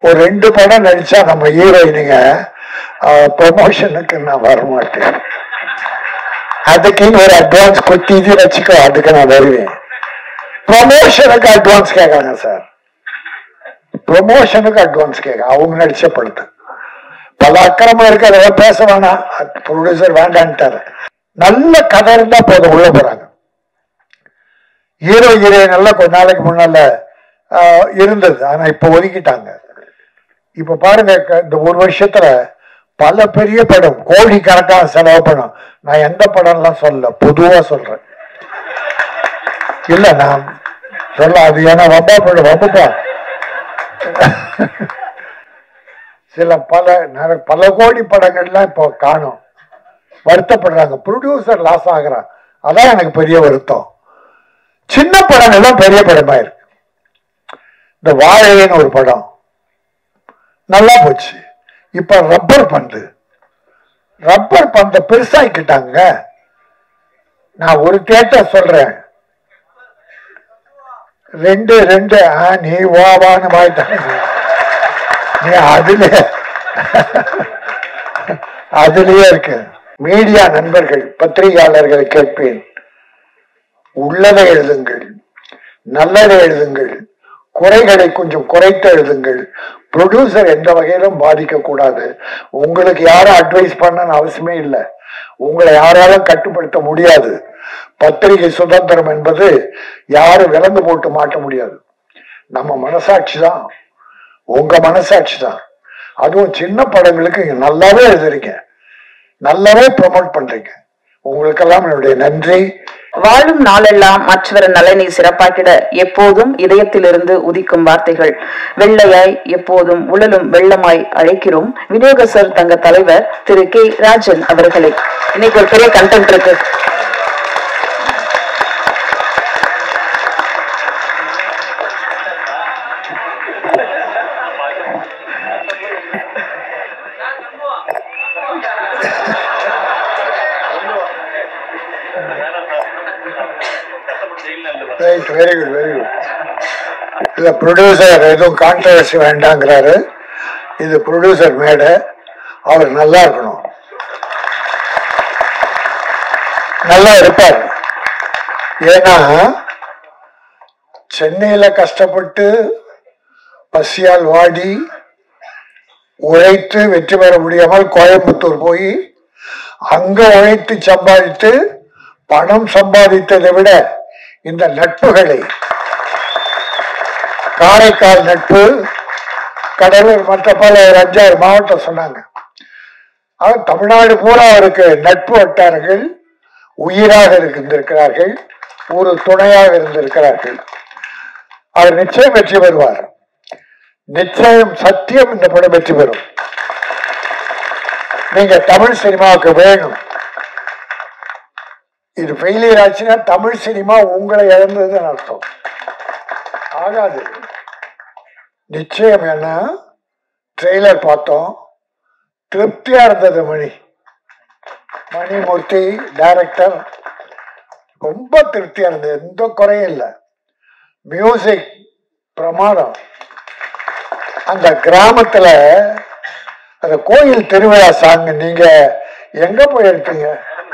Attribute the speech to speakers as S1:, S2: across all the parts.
S1: ஒரு ரெண்டு படம் நடிச்சா நம்ம ஹீரோயினுங்க ப்ரொமோஷனுக்கு நான் வர மாட்டேன் அதுக்கு ஒரு அட்வான்ஸ் கொத்தி இது வச்சுக்கோ அதுக்கு நான் வருவேன் ப்ரொமோஷனுக்கு அட்வான்ஸ் கேட்கறாங்க சார் ப்ரொமோஷனுக்கு அட்வான்ஸ் கேட்க அவங்க நடிச்ச படத்தை பல அக்கிரமம் இருக்கு அதெல்லாம் பேச வேணாம் ப்ரொடியூசர் வேண்டான்ட்டாரு நல்ல கதை இருந்தா போதும் உள்ள போறாங்க ஹீரோ ஹீரோயின் எல்லாம் கொஞ்ச நாளைக்கு முன்னால ஆஹ், இருந்தது ஆனா இப்ப ஒதுக்கிட்டாங்க இப்ப பாருங்க க- இந்த ஒரு வருஷத்துல பல பெரிய படம் கோடி கணக்கான செலவு படம் நான் எந்த படம்லாம் சொல்ல பொதுவா சொல்றேன் இல்ல நான் சொல்ல அது ஏன்னா வம்பா படம் வம்புப்பா சில பல நிறைய பல கோடி படங்கள்லாம் இப்போ காணும் வருத்தப்படுறாங்க ப்ரொடியூசர் லாஸ் ஆகுறான் அதான் எனக்கு பெரிய வருத்தம் சின்ன படங்கள்லாம் பெரிய படமா இருக்கு இந்த வாழைன்னு ஒரு படம் நல்லா போச்சு இப்ப ரப்பர் பந்து ரப்பர் பந்த பெருசாக்கிட்டாங்க நான் ஒரு தேட்டர் சொல்றேன் ரெண்டு ரெண்டு ஆ, நீ வாவான்னு வாய்ட்டாங்க நீ அதுல அதுலயே இருக்கு மீடியா நண்பர்கள் பத்திரிகையாளர்களை கேட்பேன் உள்ளதை எழுதுங்கள் நல்லதை எழுதுங்கள் குறைகளை கொஞ்சம் குறைத்து எழுதுங்கள் ப்ரொடியூசர் எந்த வகையிலும் பாதிக்க கூடாது உங்களுக்கு யாரும் அட்வைஸ் பண்ணணும்னு அவசியமே இல்லை உங்களை யாராலும் கட்டுப்படுத்த முடியாது பத்திரிகை சுதந்திரம் என்பது யாரும் விலங்கு போட்டு மாட்ட முடியாது நம்ம மனசாட்சி தான் உங்க மனசாட்சி தான் அதுவும் சின்ன படங்களுக்கு நீங்க நல்லாவே எழுதுறீங்க நல்லாவே ப்ரமோட் பண்றீங்க உங்களுக்கெல்லாம் என்னுடைய நன்றி
S2: வாழும் நாளெல்லாம் மற்றவர் நலனை சிறப்பாக்கிட எப்போதும் இதயத்திலிருந்து உதிக்கும் வார்த்தைகள் வெள்ளையாய் எப்போதும் உழலும் வெள்ளமாய் அழைக்கிறோம் விநியோகஸ்தர் தங்க தலைவர் திரு கே ராஜன் அவர்களை இன்னைக்கு ஒரு பெரிய கண்டென்ட் இருக்கு
S1: right very good very good இல்ல ப்ரொடியூசர் எதுவும் கான்ட்ரவர்சி வேண்டாங்கிறாரு இது ப்ரொடியூசர் மேடை அவர் நல்லா இருக்கணும் நல்லா இருப்பார் ஏன்னா சென்னையில கஷ்டப்பட்டு பசியால் வாடி உழைத்து வெற்றி பெற முடியாமல் கோயம்புத்தூர் போய் அங்க உழைத்து சம்பாதித்து பணம் சம்பாதித்ததை விட இந்த நட்புகளை காரைக்கால் நட்பு கடலூர் மற்ற பல ஒரு அஞ்சாறு மாவட்டம் சொன்னாங்க அவர் தமிழ்நாடு பூரா அவருக்கு நட்பு வட்டாரங்கள் உயிராக இருந்திருக்கிறார்கள் ஒரு துணையாக இருந்திருக்கிறார்கள் அவர் நிச்சயம் வெற்றி பெறுவார் நிச்சயம் சத்தியம் இந்த படம் வெற்றி பெறும் நீங்க தமிழ் சினிமாவுக்கு வேணும் இது ஃபெயிலியர் ஆச்சுன்னா தமிழ் சினிமா உங்களை இழந்ததுன்னு அர்த்தம் ஆகாது நிச்சயம் என்ன ட்ரெய்லர் பார்த்தோம் திருப்தியா இருந்தது மணி மணிமூர்த்தி டைரக்டர் ரொம்ப திருப்தியா இருந்தது எந்த குறையும் இல்லை மியூசிக் பிரமாதம் அந்த கிராமத்துல அந்த கோயில் திருவிழா சாங் நீங்க எங்க போய் எடுத்தீங்க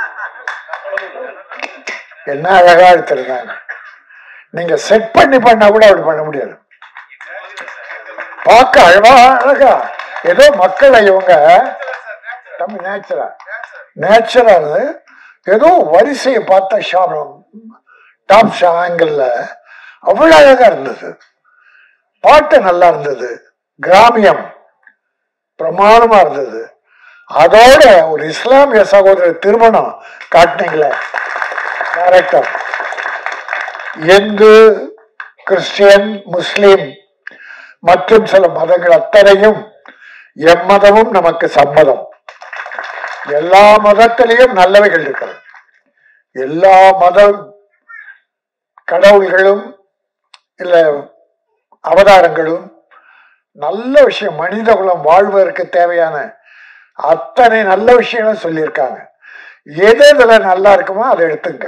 S1: என்ன அழகா எடுத்திருந்தாங்க நீங்க செட் பண்ணி பண்ணா கூட அப்படி பண்ண முடியாது பார்க்க அழகா அழகா ஏதோ மக்களை இவங்க தமிழ் நேச்சுரா நேச்சுரா ஏதோ வரிசையை பார்த்த ஷாபம் டாப் ஆங்கிள் அவ்வளவு அழகா இருந்தது பாட்டு நல்லா இருந்தது கிராமியம் பிரமாணமா இருந்தது அதோட ஒரு இஸ்லாமிய சகோதரர் திருமணம் காட்டினீங்களே டைரக்டர் இந்து கிறிஸ்டியன் முஸ்லிம் மற்றும் சில மதங்கள் அத்தனையும் எம்மதமும் நமக்கு சம்மதம் எல்லா மதத்திலையும் நல்லவைகள் இருக்கிறது எல்லா மத கடவுள்களும் இல்ல அவதாரங்களும் நல்ல விஷயம் மனித குலம் வாழ்வதற்கு தேவையான அத்தனை நல்ல விஷயங்களும் சொல்லியிருக்காங்க எது இதுல நல்லா இருக்குமோ அதை எடுத்துங்க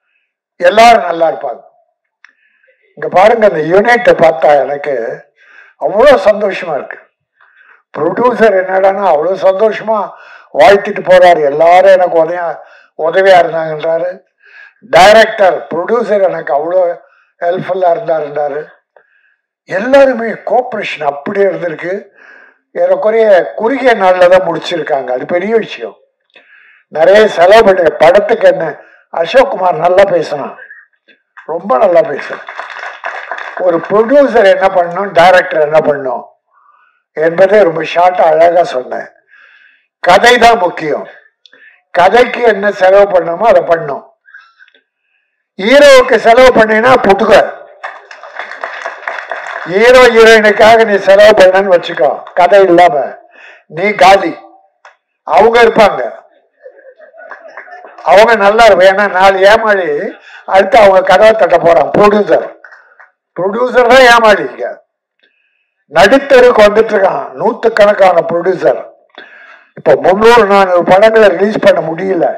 S1: எல்லாரும் நல்லா இருப்பாங்க இங்க பாருங்க அந்த யூனிட்டை பார்த்தா எனக்கு அவ்வளோ சந்தோஷமா இருக்கு ப்ரொடியூசர் என்னடான்னா அவ்வளோ சந்தோஷமா வாழ்த்திட்டு போறாரு எல்லாரும் எனக்கு உதவியா உதவியா இருந்தாங்கன்றாரு டைரக்டர் ப்ரொடியூசர் எனக்கு அவ்வளோ ஹெல்ப்ஃபுல்லா இருந்தாருன்றாரு எல்லாருமே கோஆப்ரேஷன் அப்படியே இருந்திருக்கு ஏறக்குறைய குறுகிய நாளில் தான் முடிச்சிருக்காங்க அது பெரிய விஷயம் நிறைய செலவு பண்ணி படத்துக்கு என்ன அசோக் குமார் நல்லா பேசினான் ரொம்ப நல்லா பேசுறான் ஒரு ப்ரொடியூசர் என்ன பண்ணணும் டைரக்டர் என்ன பண்ணணும் என்பதை ரொம்ப ஷார்ட்டா அழகா சொன்னேன் கதை தான் முக்கியம் கதைக்கு என்ன செலவு பண்ணணுமோ அதை பண்ணும் ஹீரோவுக்கு செலவு பண்ணீங்கன்னா புட்டுக்க ஹீரோ ஹீரோயினுக்காக நீ செலவு பண்ணன்னு வச்சுக்கோ கதை இல்லாம நீ காலி அவங்க இருப்பாங்க அவங்க நல்லா இருக்கும் ஏன்னா நாலு ஏமாளி அடுத்து அவங்க கதவை தட்ட போறான் ப்ரொடியூசர் ப்ரொடியூசர் தான் ஏமாளிங்க நடுத்தருக்கு வந்துட்டு இருக்கான் நூத்துக்கணக்கான ப்ரொடியூசர் இப்ப முன்னூறு நானூறு படங்களை ரிலீஸ் பண்ண முடியல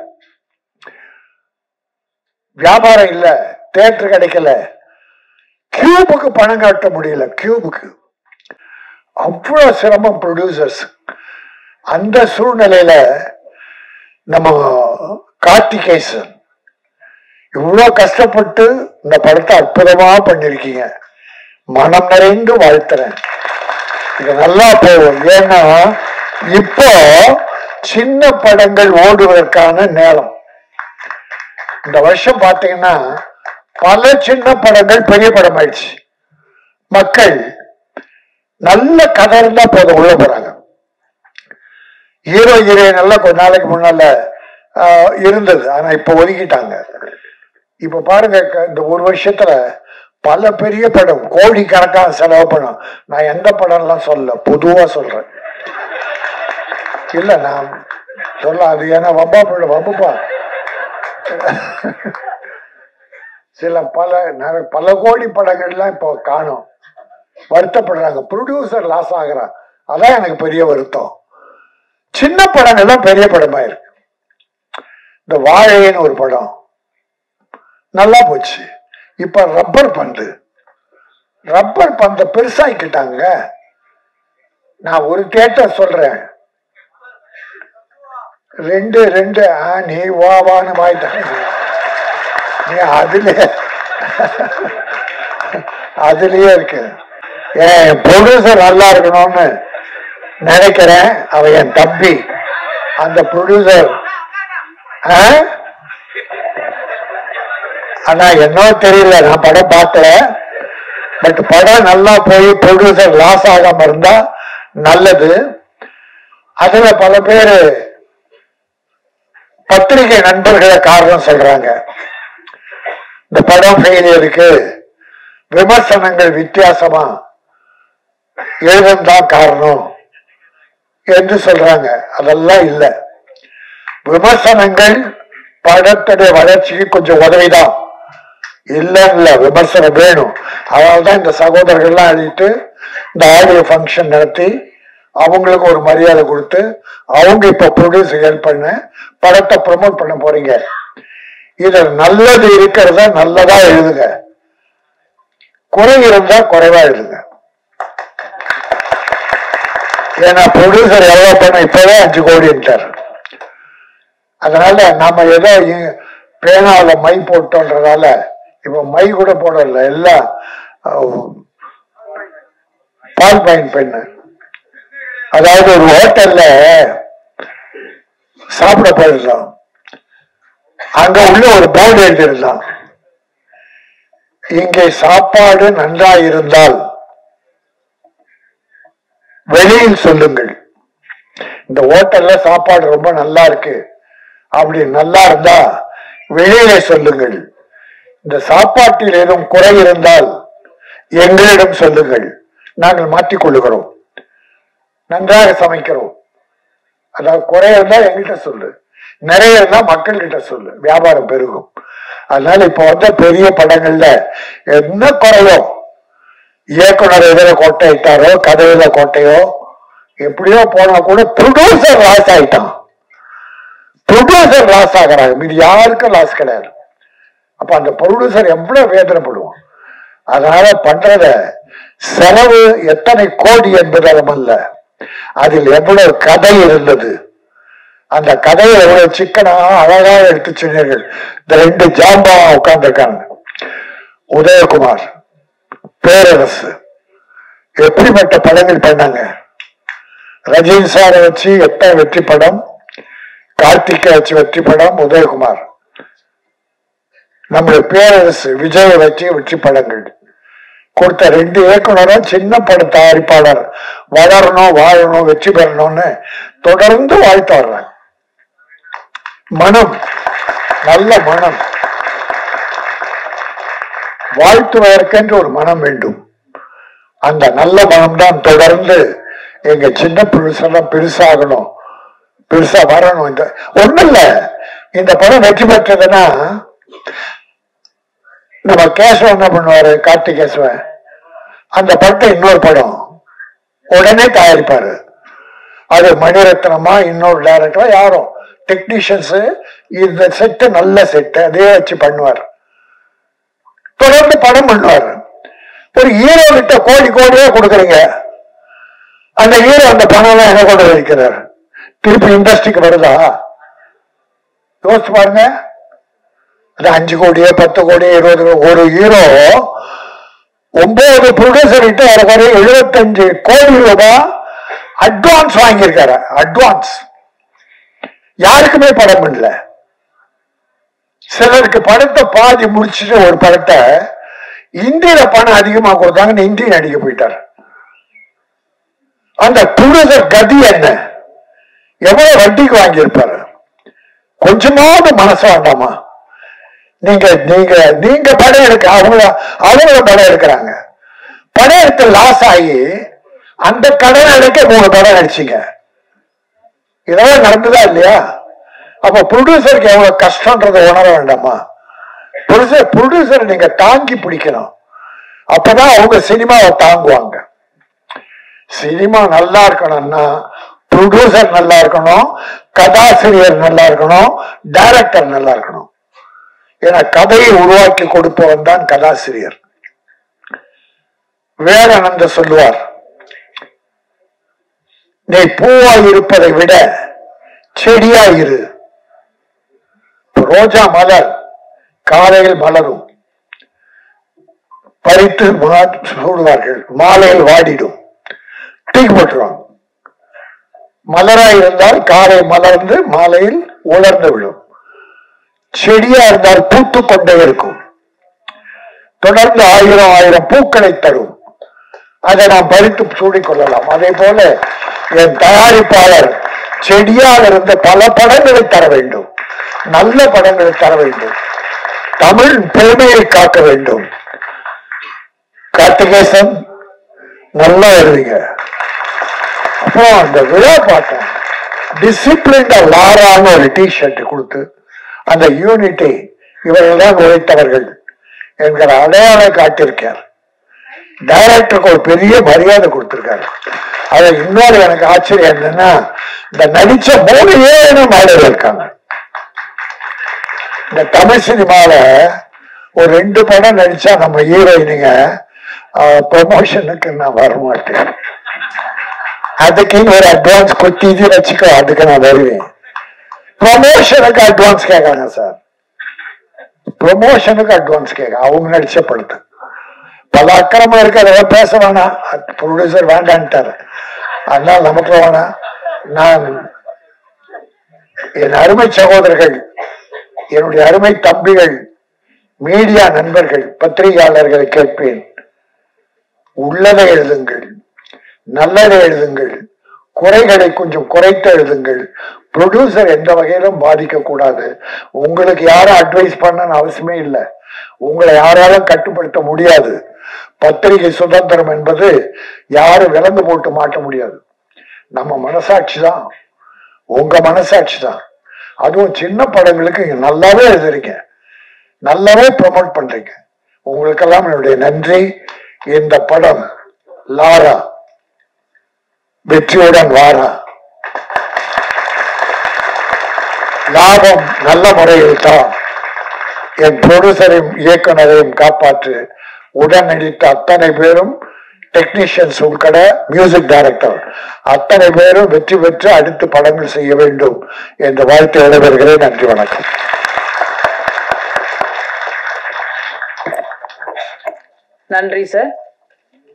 S1: வியாபாரம் இல்ல தேட்டர் கிடைக்கல கியூபுக்கு பணம் காட்ட முடியல கியூபுக்கு அவ்வளவு சிரமம் ப்ரொடியூசர்ஸ் அந்த சூழ்நிலையில நம்ம கார்த்திகேசன் இவ்வளவு கஷ்டப்பட்டு இந்த படத்தை அற்புதமா பண்ணிருக்கீங்க மனம் நிறைந்து வாழ்த்துறேன் இது நல்லா போகும் ஏன்னா இப்போ சின்ன படங்கள் ஓடுவதற்கான நேரம் இந்த வருஷம் பாத்தீங்கன்னா பல சின்ன படங்கள் பெரிய படம் ஆயிடுச்சு மக்கள் நல்ல கதை இருந்தா போதும் உள்ள போறாங்க ஹீரோ ஹீரோயின் எல்லாம் கொஞ்ச நாளைக்கு முன்னால ஆஹ், இருந்தது ஆனா இப்ப ஒதுக்கிட்டாங்க இப்ப பாருங்க க- இந்த ஒரு வருஷத்துல பல பெரிய படம் கோடி கணக்கான செலவு படம் நான் எந்த படம்லாம் சொல்ல பொதுவா சொல்றேன் இல்ல நான் சொல்ல அது ஏன்னா வம்பா போயிட வம்புப்பா சில பல நிறைய பல கோடி படங்கள்லாம் இப்போ காணும் வருத்தப்படுறாங்க ப்ரொடியூசர் லாஸ் ஆகுறான் அதான் எனக்கு பெரிய வருத்தம் சின்ன படங்கள்லாம் பெரிய படமா இருக்கு இந்த வாழைன்னு ஒரு படம் நல்லா போச்சு இப்ப ரப்பர் பந்து ரப்பர் பந்த பெருசாக்கிட்டாங்க நான் ஒரு தேட்டர் சொல்றேன் ரெண்டு ரெண்டு ஆ, நீ வா வான்னு வாய்ட்டாங்க நீ அதுல அதுலயே இருக்கு என் ப்ரொடியூசர் நல்லா இருக்கணும்னு நினைக்கிறேன் அவன் என் தம்பி அந்த ப்ரொடியூசர் ஆனா என்னோ தெரியல நான் படம் பார்க்கல பட் படம் நல்லா போய் ப்ரொடியூசர் லாஸ் ஆகாம இருந்தா நல்லது அதுல பல பேரு பத்திரிகை நண்பர்களை காரணம் சொல்றாங்க இந்த படம் ஃபெயிலியருக்கு விமர்சனங்கள் வித்தியாசமா எழுதந்தான் காரணம் என்று சொல்றாங்க அதெல்லாம் இல்ல விமர்சனங்கள் படத்துடைய வளர்ச்சிக்கு கொஞ்சம் உதவிதான் இல்லைன்னு இல்ல விமர்சனம் வேணும் அதனால்தான் இந்த சகோதரர்கள்லாம் அழித்து இந்த ஆடியோ ஃபங்க்ஷன் நடத்தி அவங்களுக்கு ஒரு மரியாதை கொடுத்து அவங்க இப்ப ப்ரொடியூஸ் ஹெல்ப் பண்ண படத்தை ப்ரமோட் பண்ண போறீங்க இதுல நல்லது இருக்கிறத நல்லதா எழுதுங்க குறை இருந்தா குறைவா எழுதுங்க ஏன்னா ப்ரொடியூசர் எவ்வளவு பணம் இப்பவே அஞ்சு கோடின்ட்டார் அதனால நாம ஏதோ இ- பேனாவுல மை போட்டோன்றதால இப்ப மை கூட போடல எல்லாம் அஹ், பால் பாயிண்ட் பெண்ணு அதாவது ஒரு ஹோட்டல்ல சாப்பிட போயிருந்தோம் அங்க உள்ள ஒரு போர்டு எழுதியிருந்தான் இங்கே சாப்பாடு நன்றாய் இருந்தால் வெளியில் சொல்லுங்கள் இந்த ஹோட்டல்ல சாப்பாடு ரொம்ப நல்லா இருக்கு அப்படி நல்லா இருந்தா வெளியிலே சொல்லுங்கள் இந்த சாப்பாட்டில் ஏதும் குறை இருந்தால் எங்களிடம் சொல்லுங்கள் நாங்கள் மாற்றிக் கொள்ளுகிறோம் நன்றாக சமைக்கிறோம் அதாவது குறை இருந்தா எங்கிட்ட சொல்லு நிறைய இருந்தா மக்கள் கிட்ட சொல்லு வியாபாரம் பெருகும் அதனால இப்ப வந்த பெரிய படங்கள்ல என்ன குறையோ இயக்குனர் எதிர கோட்டை இட்டாரோ கதையில கோட்டையோ எப்படியோ போனா கூட ப்ரொடியூசர் லாஸ் ஆயிட்டான் ப்ரொடியூசர் லாஸ் ஆகுறாங்க மீது யாருக்கும் லாஸ் கிடையாது அப்ப அந்த ப்ரொடியூசர் எவ்வளவு வேதனைப்படுவான் அதனால பண்றத செலவு எத்தனை கோடி என்பதெல்லாம் அல்ல அதில் எவ்வளவு கதை இருந்தது அந்த கதையை எவ்வளவு சிக்கனா அழகா எடுத்து சொன்னீர்கள் இந்த ரெண்டு ஜாம்பா உட்கார்ந்துருக்காங்க உதயகுமார் பேரரசு எப்படிப்பட்ட படங்கள் பண்ணாங்க ரஜினி சாரை வச்சு எத்தனை வெற்றி படம் கார்த்திகை வச்சு வெற்றி படம் உதயகுமார் நம்முடைய பேரரசு விஜய் வச்சு வெற்றி படங்கள் கொடுத்த ரெண்டு இயக்குனரும் சின்ன பட தயாரிப்பாளர் வளரணும் வாழணும் வெற்றி பெறணும்னு தொடர்ந்து வாழ்த்து வர்றாங்க மனம் நல்ல மனம் வாழ்த்துவதற்கென்று ஒரு மனம் வேண்டும் அந்த நல்ல மனம்தான் தொடர்ந்து எங்க சின்ன புருஷெல்லாம் பெருசாகணும் பெருசா வரணும் இந்த ஒண்ணு இல்ல இந்த படம் வெற்றி பெற்றதுன்னா நம்ம கேசவன் என்ன பண்ணுவாரு கார்த்திகேசவன் அந்த படத்தை இன்னொரு படம் உடனே தயாரிப்பாரு அது மணிரத்னமா இன்னொரு டைரக்டரா யாரும் டெக்னீஷியன்ஸ் இந்த செட்டு நல்ல செட்டு அதே வச்சு பண்ணுவார் தொடர்ந்து படம் பண்ணுவார் ஒரு ஹீரோ கிட்ட கோடி கோடியே கொடுக்குறீங்க அந்த ஹீரோ அந்த பணம் எல்லாம் என்ன கொண்டு வைக்கிறார் திருப்பி இண்டஸ்ட்ரிக்கு வருதா யோசிச்சு பாருங்க அது அஞ்சு கோடியோ பத்து கோடியோ இருபது கோடி. ஒரு ஹீரோ ஒன்பது ப்ரொடியூசர் கிட்ட ஏறக்குறைய எழுபத்தஞ்சு கோடி ரூபாய் அட்வான்ஸ் வாங்கியிருக்காரு அட்வான்ஸ் யாருக்குமே படம் பண்ணல சிலருக்கு படத்தை பாதி முடிச்சுட்டு ஒரு படத்தை இந்தியில பணம் அதிகமா கொடுத்தாங்கன்னு இந்தி நடிக்க போயிட்டார் அந்த ப்ரொடியூசர் கதி என்ன எவ்வளவு வட்டிக்கு வாங்கியிருப்பாரு கொஞ்சமாவது மனசு வேண்டாமா நீங்க நீங்க நீங்க படம் எடுக்க அவங்க அவங்க படம் எடுக்கிறாங்க படம் எடுத்து லாஸ் ஆகி அந்த கடன் அடைக்க மூணு படம் நடிச்சீங்க இதெல்லாம் நடந்ததா இல்லையா அப்ப ப்ரொடியூசருக்கு எவ்வளவு கஷ்டன்றதை உணர வேண்டாமா ப்ரொடியூசர் ப்ரொடியூசர் நீங்க தாங்கி பிடிக்கணும் அப்பதான் அவங்க சினிமாவை தாங்குவாங்க சினிமா நல்லா இருக்கணும்னா ப்ரொடியூசர் நல்லா இருக்கணும் கதாசிரியர் நல்லா இருக்கணும் டைரக்டர் நல்லா இருக்கணும் ஏன்னா கதையை உருவாக்கி கொடுப்பவன் தான் கதாசிரியர் விவேகானந்த சொல்லுவார் நீ பூவாய் இருப்பதை விட செடியாய் இரு ரோஜா மலர் காலையில் மலரும் பறித்து மா- சூடுவார்கள் மாலையில் வாடிடும் தூக்கி போட்டுருவாங்க மலராய் இருந்தால் காலை மலர்ந்து மாலையில் உலர்ந்து விடும் செடியா இருந்தால் பூத்து கொண்டே இருக்கும் தொடர்ந்து ஆயிரம் ஆயிரம் பூக்களை தரும் அதை நாம் பறித்து சூடிக் கொள்ளலாம் அதே போல என் தயாரிப்பாளர் செடியாக இருந்த பல படங்களை தர வேண்டும் நல்ல படங்களை தர வேண்டும் தமிழ் பெருமையை காக்க வேண்டும் கார்த்திகேசன் நல்லா எழுதுங்க அப்புறம் அந்த விழா பார்த்தேன் டிசிப்ளின் லாரான்னு ஒரு டி ஷர்ட் கொடுத்து அந்த யூனிட்டி இவர்கள் தான் உழைத்தவர்கள் என்கிற அடையாளம் காட்டியிருக்கார் டைரக்டருக்கு ஒரு பெரிய மரியாதை கொடுத்திருக்காரு அது இன்னொரு எனக்கு ஆச்சரியம் என்னன்னா இந்த நடிச்ச மூணு ஏழும் மேடையில் இருக்காங்க இந்த தமிழ் சினிமால ஒரு ரெண்டு படம் நடிச்சா நம்ம ஹீரோயினுங்க ப்ரொமோஷனுக்கு நான் வர மாட்டேன் அதுக்கு ஒரு அட்வான்ஸ் கொத்தி இது வச்சுக்கோ அதுக்கு நான் வருவேன் ப்ரொமோஷனுக்கு அட்வான்ஸ் கேட்கறாங்க சார் ப்ரொமோஷனுக்கு அட்வான்ஸ் கேட்க அவங்க நடிச்ச படத்தை பல அக்கிரமம் இருக்கு அதெல்லாம் பேச வேணாம் ப்ரொடியூசர் வேண்டான்ட்டாரு அதனால நமக்கு வேணாம் நான் என் அருமை சகோதரர்கள் என்னுடைய அருமை தம்பிகள் மீடியா நண்பர்கள் பத்திரிகையாளர்களை கேட்பேன் உள்ளதை எழுதுங்கள் நல்லதை எழுதுங்கள் குறைகளை கொஞ்சம் குறைத்து எழுதுங்கள் ப்ரொடியூசர் எந்த வகையிலும் பாதிக்க கூடாது உங்களுக்கு யாரும் அட்வைஸ் பண்ணணும்னு அவசியமே இல்லை உங்களை யாராலும் கட்டுப்படுத்த முடியாது பத்திரிகை சுதந்திரம் என்பது யாரும் விலங்கு போட்டு மாட்ட முடியாது நம்ம மனசாட்சி தான் உங்க மனசாட்சி தான் அதுவும் சின்ன படங்களுக்கு நீங்க நல்லாவே எழுதுறீங்க நல்லாவே ப்ரொமோட் பண்றீங்க உங்களுக்கெல்லாம் என்னுடைய நன்றி இந்த படம் லாரா வெற்றியுடன் வாரா லாபம் நல்ல முறையில் தான் என் ப்ரொடியூசரையும் இயக்குனரையும் காப்பாற்று உடன் நடித்த அத்தனை பேரும் டெக்னீஷியன்ஸ் உட்பட மியூசிக் டைரக்டர் அத்தனை பேரும் வெற்றி பெற்று அடுத்து படங்கள் செய்ய வேண்டும் என்ற வாழ்த்து விடைபெறுகிறேன் நன்றி வணக்கம்
S2: நன்றி சார்